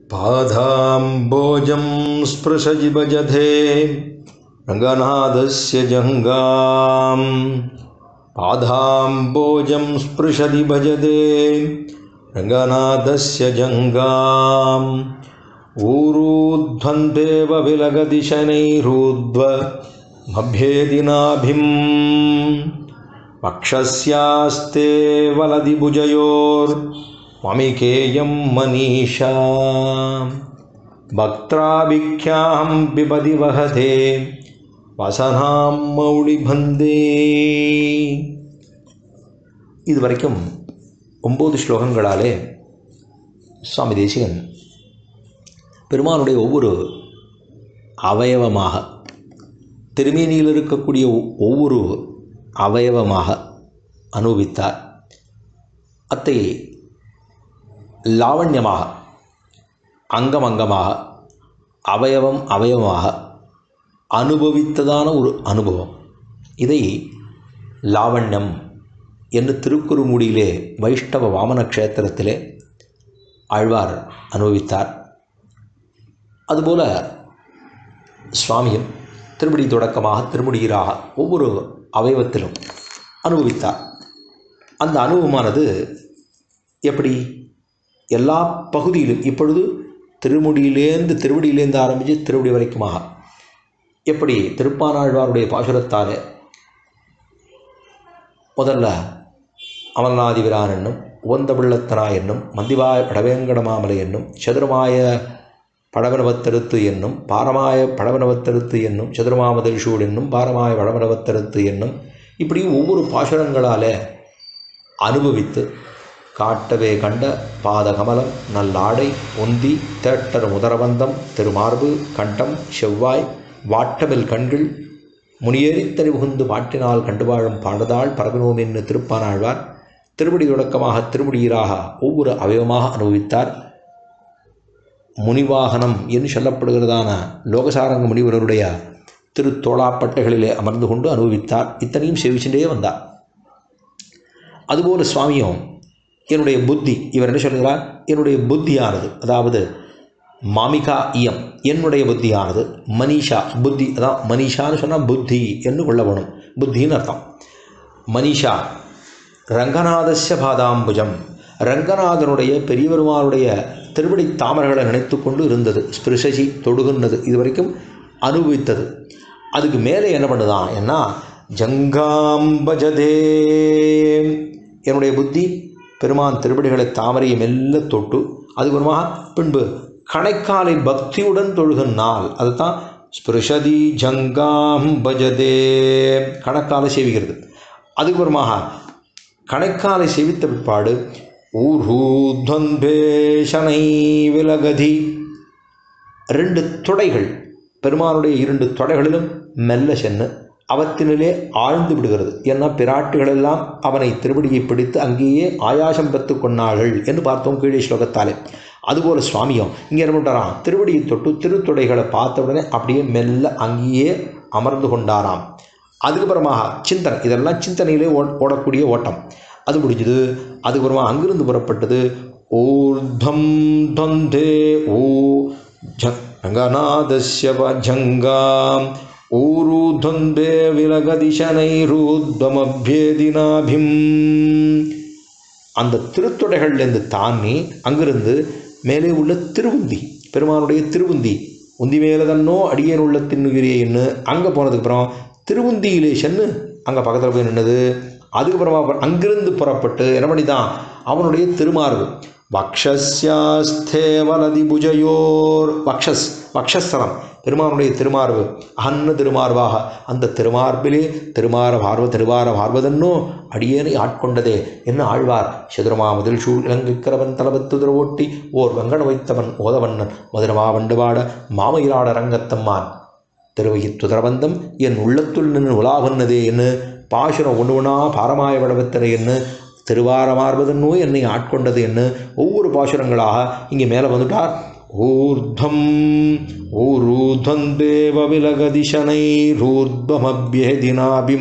पादाम्बोजं स्पृशजि भजते रङ्गनाथस्य जङ्गाम् पादाम्बोजं स्पृशति भजते रङ्गनाथस्य जङ्गाम् ऊरूध्वन्देव विलगति शनैरूर्ध्व मभ्येदिनाभिम् वक्षस्यास्ते वलदि भुजयोर्ममिकेयं मनीषा भक्त्राभिख्यां बिबदि वहते வசனாம் மௌளி பந்தே இது வரைக்கும் ஒம்பது ஸ்லோகங்களாலே சுவாமி தேசிகன் பெருமானுடைய ஒவ்வொரு அவயவமாக திருமேனியில் இருக்கக்கூடிய ஒவ்வொரு அவயவமாக அனுபவித்தார் அத்தை லாவண்யமாக அங்கம் அங்கமாக அவயவம் அவயவமாக அனுபவித்ததான ஒரு அனுபவம் இதை லாவண்யம் என்று திருக்குறுமுடியிலே வைஷ்ணவ வாமன க்ஷேத்திரத்திலே ஆழ்வார் அனுபவித்தார் அதுபோல சுவாமியும் திருமுடி தொடக்கமாக திருமுடியராக ஒவ்வொரு அவயவத்திலும் அனுபவித்தார் அந்த அனுபவமானது எப்படி எல்லா பகுதியிலும் இப்பொழுது திருமுடியிலேருந்து திருவடியிலேருந்து ஆரம்பித்து திருவடி வரைக்குமாக எப்படி திருப்பானாழ்வாருடைய பாசுரத்தாலே முதல்ல அமல்நாதிவிரான் என்னும் உவந்த பிள்ளத்தனா என்னும் மந்திவாய படவேங்கடமாமலை என்னும் சதுரமாய படவனவத்தருத்து என்னும் பாரமாய படவனவத்தருத்து என்னும் சதுரமாமதல்ஷூட் என்னும் பாரமாய படவனவத்தருத்து என்னும் இப்படி ஒவ்வொரு பாசுரங்களால் அனுபவித்து காட்டவே கண்ட பாதகமலம் நல்லாடை ஒந்தி தேட்டர் முதரவந்தம் திருமார்பு கண்டம் செவ்வாய் வாட்டமில் கண்கள் முனியேறித்தறி புகுந்து வாட்டினால் கண்டு வாழும் பாடதாள் பரவினோம் என்று திருப்பானாழ்வார் திருமுடி தொடக்கமாக திருமுடியீராக ஒவ்வொரு அவயவமாக அனுபவித்தார் முனிவாகனம் என்று சொல்லப்படுகிறதான லோகசாரங்க முனிவருடைய திருத்தோளாப்பட்டைகளிலே அமர்ந்து கொண்டு அனுபவித்தார் இத்தனையும் சேவிச்சுட்டே வந்தார் அதுபோல சுவாமியும் என்னுடைய புத்தி இவர் என்ன சொல்கிறார் என்னுடைய புத்தியானது அதாவது மாமிகா இயம் என்னுடைய புத்தியானது மனிஷா புத்தி அதான் மனிஷான்னு சொன்னால் புத்தி என்று கொள்ள வேணும் புத்தின்னு அர்த்தம் மனிஷா ரங்கநாதஸ்ய பாதாம்புஜம் ரங்கநாதனுடைய பெரியவருமானுடைய திருவடி தாமரைகளை நினைத்து கொண்டு இருந்தது ஸ்பிருஷசி தொடுகின்றது இது வரைக்கும் அனுபவித்தது அதுக்கு மேலே என்ன பண்ணுதான் ஏன்னா ஜங்காம்பஜதே என்னுடைய புத்தி பெருமான் திருவடிகளை தாமரையை மெல்ல தொட்டு அதுபுறமாக பின்பு கணைக்காலை பக்தியுடன் தொழுகும் நாள் அதுதான் ஸ்பிருஷதி ஜங்காம் பஜதே கணக்காலை சேவிக்கிறது அதுக்கப்புறமாக கணைக்காலை சேவித்த பிற்பாடு ஊர்ஹூத்வன்பேஷனை விலகதி ரெண்டு தொடைகள் பெருமானுடைய இரண்டு தொடைகளிலும் மெல்ல சென்று அவத்தினிலே ஆழ்ந்து விடுகிறது ஏன்னா பிராட்டுகள் எல்லாம் அவனை திருவடியை பிடித்து அங்கேயே ஆயாசம் பெற்று கொண்டார்கள் என்று பார்த்தோம் கீழே ஸ்லோகத்தாலே அதுபோல் சுவாமியும் இங்கே என்ன பண்ணுறாராம் திருவடியை தொட்டு திருத்தொடைகளை பார்த்த உடனே அப்படியே மெல்ல அங்கேயே அமர்ந்து கொண்டாராம் அதுக்கப்புறமாக சிந்தனை இதெல்லாம் சிந்தனையிலே ஓ ஓடக்கூடிய ஓட்டம் அது முடிஞ்சது அதுக்கப்புறமா அங்கிருந்து புறப்பட்டது ஊர்தம் தந்தே ஓ ஜங்கநாதஸ்ய ஜங்காம் ஊரூத்வந்தே விலகதிஷனைரூத்வமபியேதினாபிம் அந்த திருத்தொடைகள்லேருந்து தாண்டி அங்கிருந்து மேலே உள்ள திருவுந்தி பெருமானுடைய திருவுந்தி உந்தி மேலே தன்னோ அடியேன் உள்ள தின்னுகிறேன்னு அங்கே போனதுக்கப்புறம் திருவுந்தியிலே சென்று அங்கே பக்கத்தில் போய் நின்னது அதுக்கப்புறமா அங்கிருந்து புறப்பட்டு என்ன பண்ணிதான் அவனுடைய திருமார்பு வக்ஷஸ்யாஸ்தே வலதி புஜயோர் வக்ஷஸ் வக்ஷஸ்தலம் பெருமானுடைய திருமார்பு அகன்ன திருமார்பாக அந்த திருமார்பிலே திருமார பார்வ திருவார பார்வதன்னோ அடியேனை ஆட்கொண்டதே என்ன ஆழ்வார் சதுரமா முதல் சூழ் இலங்கைக்கிறவன் தலபத்துதிர ஓட்டி ஓர் வெங்கட வைத்தவன் ஓதவண்ணன் மதுரமா வண்டுபாட மாமயிலாட ரங்கத்தம்மான் திருவையில் துதரபந்தம் என் உள்ளத்துள் நின்று உலாவன்னதே என்று பாசுரம் ஒன்று ஒன்றா பாரமாய வடவத்தரை என்று திருவாரமார்வதன்னோ என்னை ஆட்கொண்டது என்று ஒவ்வொரு பாசுரங்களாக இங்கே மேலே வந்துட்டார் ஊர்தம் ஊரூர்தம் தேவ விலகதிஷனைரூர்த்வமபியதினாபிம்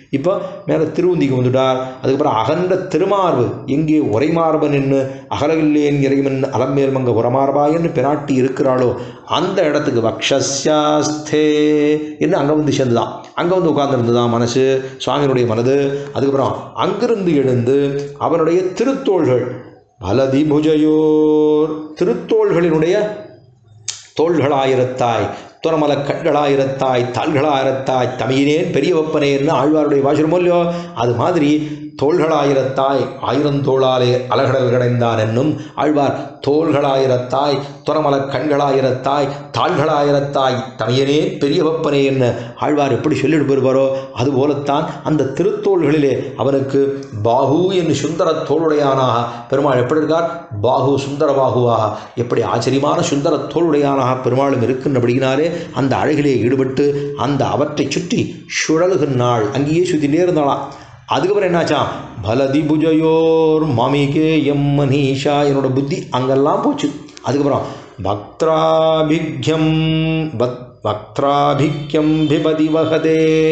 இப்போ மேலே திருவுந்திக்கு வந்துட்டார் அதுக்கப்புறம் அகன்ற திருமார்பு எங்கே உரைமார்பன் என்று அகலகில்லேன் இறைவன் அலம்பேல் மங்க உரமார்பாயன்னு பிராட்டி இருக்கிறாளோ அந்த இடத்துக்கு வக்ஷஸ்யாஸ்தே என்று அங்கே வந்து சேர்ந்துதான் அங்கே வந்து உட்கார்ந்துருந்துதான் மனசு சுவாமியினுடைய மனது அதுக்கப்புறம் அங்கிருந்து எழுந்து அவனுடைய திருத்தோள்கள் பலதி புஜயோர் திருத்தோள்களினுடைய தோள்களாயிரத்தாய் துறமல கண்களாயிரத்தாய் தாள்களாயிரத்தாய் தமிழினேன் பெரிய ஒப்பனேன்னு ஆழ்வாருடைய வாசனமோ இல்லையோ அது மாதிரி தோள்களாயிரத்தாய் ஆயிரந்தோளாலே அலகடல் கடைந்தான் என்னும் ஆழ்வார் தோள்களாயிரத்தாய் துறமல கண்களாயிரத்தாய் தாள்களாயிரத்தாய் தமையனே பெரிய வெப்பனே என்ன ஆழ்வார் எப்படி சொல்லிட்டு போயிருப்பாரோ அதுபோலத்தான் அந்த திருத்தோள்களிலே அவனுக்கு பாகு என்று சுந்தர தோளுடையானாக பெருமாள் எப்படி இருக்கார் பாகு சுந்தர பாகுவாக எப்படி ஆச்சரியமான சுந்தர தோளுடையானாக பெருமாளும் இருக்கின்றபடியினாலே அந்த அழகிலே ஈடுபட்டு அந்த அவற்றை சுற்றி சுழலுகின்றாள் அங்கேயே சுற்றிட்டே இருந்தாளாம் அதுக்கப்புறம் என்னாச்சான் பலதி புஜயோர் மாமிகே எம் மனிஷா என்னோட புத்தி அங்கெல்லாம் போச்சு அதுக்கப்புறம் பக்திராபிக்யம் பத் பக்திராபிக்யம் பிபதி வகதே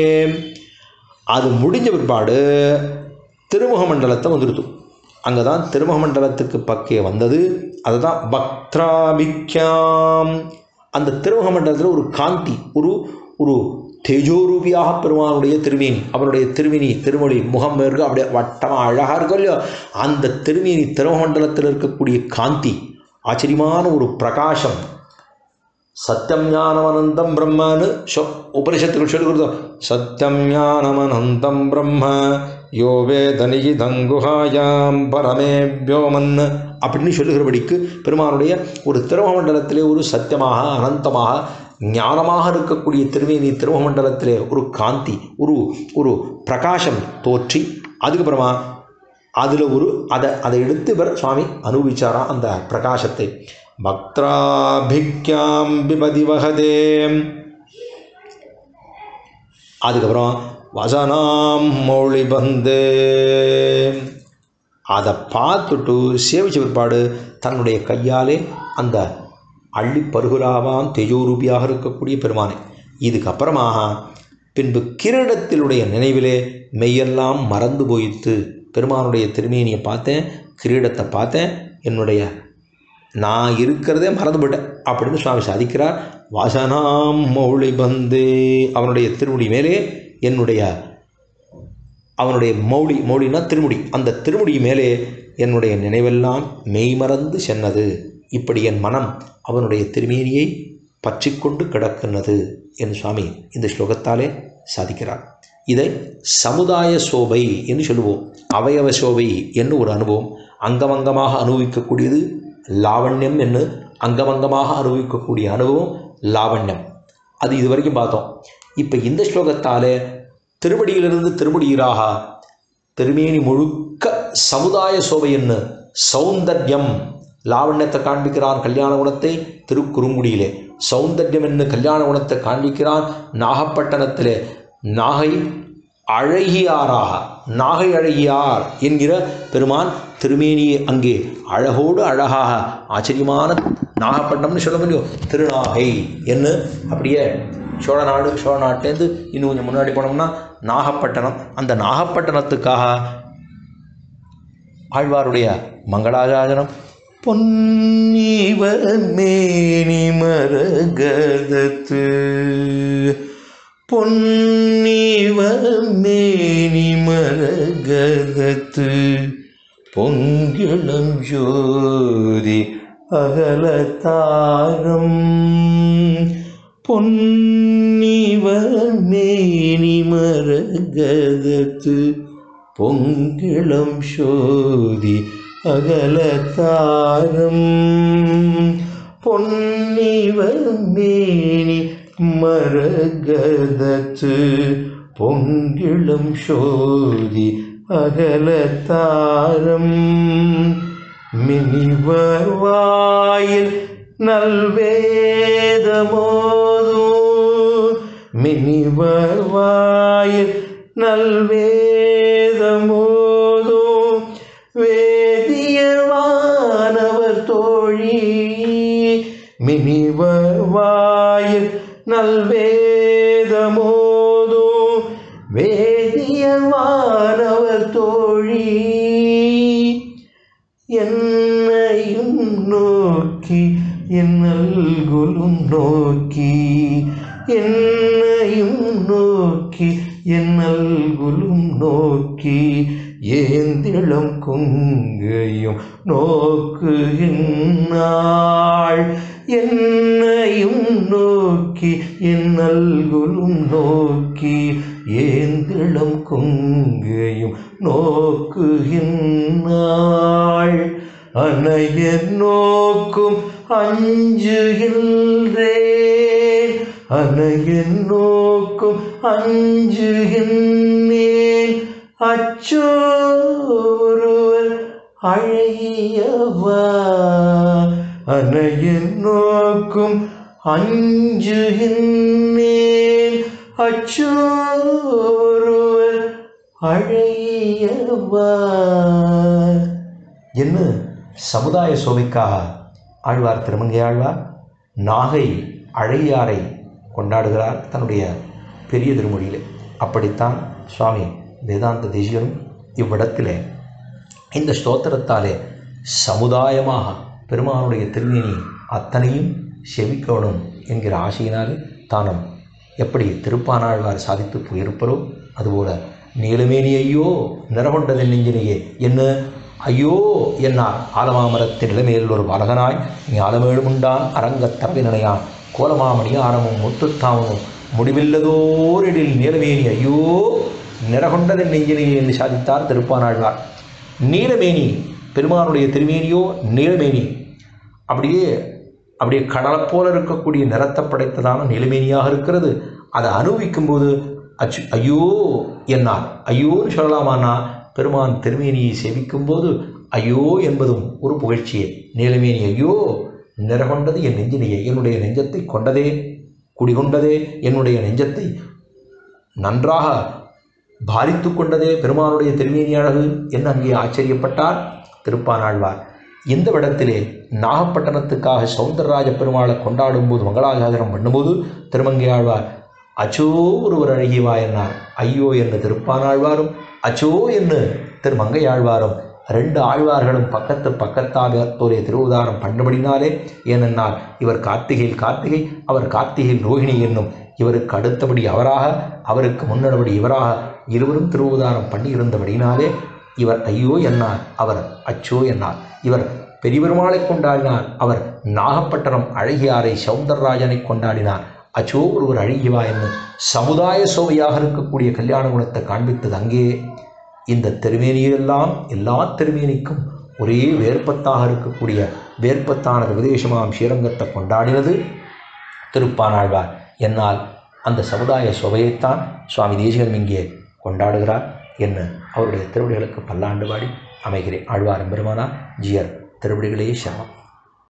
அது முடிஞ்ச பிற்பாடு திருமுக மண்டலத்தை வந்துடுத்து அங்கே தான் திருமுக மண்டலத்துக்கு பக்கே வந்தது அதுதான் பக்திராபிக்யாம் அந்த திருமுக மண்டலத்தில் ஒரு காந்தி ஒரு ஒரு தேஜோரூபியாக பெருமானுடைய திருமேனி அவருடைய திருமேனி திருமொழி முகம் இருக்கு அப்படியே வட்டமாக அழகாக இருக்கும் இல்லையோ அந்த திருமேனி திருமண்டலத்தில் இருக்கக்கூடிய காந்தி ஆச்சரியமான ஒரு பிரகாசம் சத்தியம் ஞானமனந்தம் பிரம்மன்னு சொ உபனிஷத்துக்கள் சொல்லி கொடுத்தோம் சத்தியம் ஞானமனந்தம் பிரம்ம யோ வேதனிகி தங்குகாயாம் பரமே வியோமன் அப்படின்னு சொல்லுகிறபடிக்கு பெருமானுடைய ஒரு திருமண்டலத்திலே ஒரு சத்தியமாக அனந்தமாக ஞானமாக இருக்கக்கூடிய திருவேணி திருமண்டலத்திலே ஒரு காந்தி ஒரு ஒரு பிரகாசம் தோற்றி அதுக்கப்புறமா அதில் ஒரு அதை அதை எடுத்து இவர் சுவாமி அனுபவிச்சாராம் அந்த பிரகாசத்தை பக்திராபிக்யாம் பிபதி வகதே அதுக்கப்புறம் வசனாம் மொழி பந்தே அதை பார்த்துட்டு சேவிச்ச பிற்பாடு தன்னுடைய கையாலே அந்த அள்ளி பருகுலாவாம் தேஜோரூபியாக இருக்கக்கூடிய பெருமானை இதுக்கப்புறமாக பின்பு கிரீடத்திலுடைய நினைவிலே மெய்யெல்லாம் மறந்து போயிட்டு பெருமானுடைய திருமேனியை பார்த்தேன் கிரீடத்தை பார்த்தேன் என்னுடைய நான் இருக்கிறதே மறந்து போயிட்டேன் அப்படின்னு சுவாமி சாதிக்கிறார் வாசனாம் மௌளி பந்தே அவனுடைய திருமுடி மேலே என்னுடைய அவனுடைய மௌலி மௌலினா திருமுடி அந்த திருமுடி மேலே என்னுடைய நினைவெல்லாம் மெய்மறந்து சென்னது இப்படி என் மனம் அவனுடைய திருமேனியை பற்றிக்கொண்டு கிடக்கின்றது என்று சுவாமி இந்த ஸ்லோகத்தாலே சாதிக்கிறார் இதை சமுதாய சோபை என்று சொல்லுவோம் அவயவ சோபை என்று ஒரு அனுபவம் அங்கமங்கமாக அனுபவிக்கக்கூடியது லாவண்யம் என்று அங்கமங்கமாக அனுபவிக்கக்கூடிய அனுபவம் லாவண்யம் அது இது வரைக்கும் பார்த்தோம் இப்போ இந்த ஸ்லோகத்தாலே திருவடியிலிருந்து திருமுடியிலாக திருமேனி முழுக்க சமுதாய சோபை என்று சௌந்தர்யம் லாவண்யத்தை காண்பிக்கிறான் கல்யாண குணத்தை திருக்குறுங்குடியிலே சௌந்தர்யம் என்று கல்யாண குணத்தை காண்பிக்கிறான் நாகப்பட்டினத்திலே நாகை அழகியாராக நாகை அழகியார் என்கிற பெருமான் திருமேனியை அங்கே அழகோடு அழகாக ஆச்சரியமான நாகப்பட்டினம்னு சொல்ல முடியும் திருநாகை என்று அப்படியே சோழ நாடு சோழ நாட்டிலேருந்து இன்னும் கொஞ்சம் முன்னாடி போனோம்னா நாகப்பட்டினம் அந்த நாகப்பட்டினத்துக்காக ஆழ்வாருடைய மங்களாஜாசனம் பொன்னிவர் மேனி மரகதத்து பொன்னிவர் மேனி மரகதத்து பொங்கிளம் ஜோதி அகலத்தாரம் பொன்னிவர் மேனி மரகதத்து பொங்கிளம் சோதி அகலத்தாரம் பொன்னிவர் மேனி மரகதத்து பொங்கிளம் சோதி அகலத்தாரம் மினிவர் வாயில் நல்வேதமோதும் மினிவர் வாயில் நல்வேதமோதும் வேதியவானவர் தோழி மினிவர் வாயில் நல்வேதமோதும் வேதியவானவர் என்னையும் நோக்கி என்னல்குலும் நோக்கி என்னையும் நோக்கி என்னல்குலும் நோக்கி ஏந்திளம் குங்கையும் நோக்குகின்றாள் என்னையும் நோக்கி என்னல்குலும் நோக்கி ஏந்திளம் குங்கையும் நோக்குகின்றாள் அனைய நோக்கும் அஞ்சுகின்றேன் அனைய நோக்கும் அஞ்சுகின்றேன் அச்சோருவர் அழகியவா அனைய நோக்கும் அஞ்சுகின்றேன் அச்சோருவர் அழகியவா என்ன சமுதாய சோபிக்காக ஆழ்வார் திருமங்கை ஆழ்வார் நாகை அழையாரை கொண்டாடுகிறார் தன்னுடைய பெரிய திருமொழியில் அப்படித்தான் சுவாமி வேதாந்த தேசிகனும் இவ்விடத்திலே இந்த ஸ்தோத்திரத்தாலே சமுதாயமாக பெருமானுடைய திருநேனி அத்தனையும் செவிக்கணும் என்கிற ஆசையினாலே தானும் எப்படி திருப்பானாழ்வார் சாதித்து போயிருப்பரோ அதுபோல நீலமேனி ஐயோ நிறகொண்டதன் நெஞ்சினையே என்ன ஐயோ என்னார் ஆலமாமரத்தின் நிலைமையில் ஒரு பாலகனாய் நீ ஆலமேழுமுண்டான் அரங்கத் தரவினையான் கோலமாமணி ஆரமும் முத்துத்தாமமும் முடிவில்லதோரிடில் நீலமேனி ஐயோ நிறகொண்டதன் நெஞ்சினையே என்று சாதித்தார் திருப்பானாழ்வார் நீலமேனி பெருமானுடைய திருமேனியோ நீலமேனி அப்படியே அப்படியே கடலைப் போல இருக்கக்கூடிய நிறத்தை படைத்ததான நிலமேனியாக இருக்கிறது அதை அனுபவிக்கும்போது அச்சு ஐயோ என்னார் ஐயோன்னு சொல்லலாமானா பெருமான் திருமேனியை சேவிக்கும்போது ஐயோ என்பதும் ஒரு புகழ்ச்சியே நீலமேனி ஐயோ நிறகொண்டது என் நெஞ்சினையே என்னுடைய நெஞ்சத்தை கொண்டதே குடிகொண்டதே என்னுடைய நெஞ்சத்தை நன்றாக பாரித்து கொண்டதே பெருமானுடைய திருமேனி அழகு என்று அங்கே ஆச்சரியப்பட்டார் திருப்பானாழ்வார் இந்த விடத்திலே நாகப்பட்டினத்துக்காக சௌந்தரராஜ பெருமாளை கொண்டாடும்போது மங்களாசாசனம் பண்ணும்போது திருமங்கையாழ்வார் அச்சோ ஒருவர் அழகிவா என்னார் ஐயோ என்று திருப்பானாழ்வாரும் அச்சோ என்று திருமங்கையாழ்வாரும் ரெண்டு ஆழ்வார்களும் பக்கத்து பக்கத்தாக தோரிய திருவுதாரம் பண்ணபடினாலே ஏனென்றால் இவர் கார்த்திகையில் கார்த்திகை அவர் கார்த்திகையில் ரோஹிணி என்னும் இவருக்கு அடுத்தபடி அவராக அவருக்கு முன்னடபடி இவராக இருவரும் திருவுதாரம் பண்ணி இருந்தபடினாலே இவர் ஐயோ என்னார் அவர் அச்சோ என்னார் இவர் பெரியபெருமாளை கொண்டாடினார் அவர் நாகப்பட்டினம் அழகியாரை சௌந்தரராஜனை கொண்டாடினார் அச்சோ ஒருவர் அழகிவா என்று சமுதாய சோவையாக இருக்கக்கூடிய கல்யாண குணத்தை காண்பித்தது அங்கே இந்த திருமேனியெல்லாம் எல்லா திருமேனிக்கும் ஒரே வேர்ப்பத்தாக இருக்கக்கூடிய வேர்ப்பத்தான விதேசமாம் ஸ்ரீரங்கத்தை கொண்டாடினது திருப்பானாழ்வார் என்னால் அந்த சமுதாய சுவையைத்தான் சுவாமி தேசிகன் இங்கே கொண்டாடுகிறார் என்ன அவருடைய திருவடிகளுக்கு பல்லாண்டு பாடி அமைகிறேன் ஆழ்வார் பெருமானார் ஜியர் திருவடிகளே சரணம்